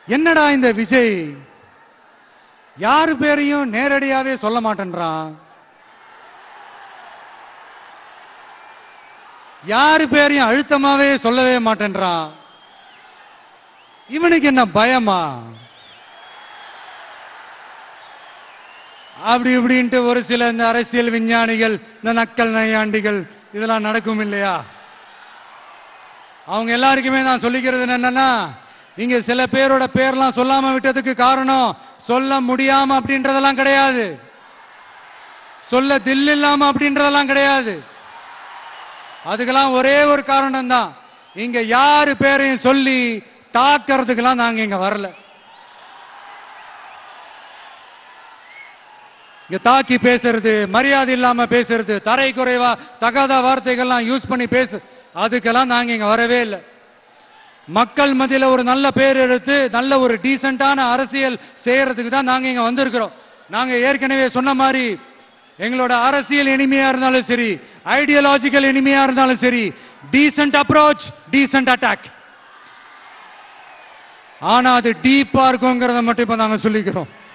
என்னடா இந்த விஜய் யாரு பேரையும் நேரடியாவே சொல்ல மாட்டேன்றான் யாரு பேரையும் அழுத்தமாவே சொல்லவே மாட்டேன்றான் இவனுக்கு என்ன பயமா அப்படி இப்படின்ட்டு ஒரு சில இந்த அரசியல் விஞ்ஞானிகள் இந்த நக்கல் நையாண்டிகள் இதெல்லாம் நடக்கும் இல்லையா அவங்க எல்லாருக்குமே நான் சொல்லிக்கிறது என்னன்னா இங்க சில பேரோட பேர்லாம் சொல்லாம விட்டதுக்கு காரணம் சொல்ல முடியாம அப்படின்றதெல்லாம் கிடையாது சொல்ல தில் இல்லாம அப்படின்றதெல்லாம் கிடையாது அதுக்கெல்லாம் ஒரே ஒரு காரணம் தான் இங்க யாரு பேரையும் சொல்லி தாக்கிறதுக்கெல்லாம் நாங்க இங்க வரல இங்க தாக்கி பேசுறது மரியாதை இல்லாம பேசுறது தரை குறைவா தகாத வார்த்தைகள்லாம் யூஸ் பண்ணி பேசு அதுக்கெல்லாம் நாங்க இங்க வரவே இல்லை மக்கள் மத்தியில ஒரு நல்ல பேர் எடுத்து நல்ல ஒரு டீசென்டான அரசியல் செய்யறதுக்கு தான் நாங்க இங்க வந்திருக்கிறோம் நாங்க ஏற்கனவே சொன்ன மாதிரி எங்களோட அரசியல் இனிமையா இருந்தாலும் சரி ஐடியாலஜிக்கல் இனிமையா இருந்தாலும் சரி டீசென்ட் அப்ரோச் டீசென்ட் அட்டாக் ஆனா அது டீப்பா இருக்குங்கிறத மட்டும் இப்ப நாங்க சொல்லிக்கிறோம்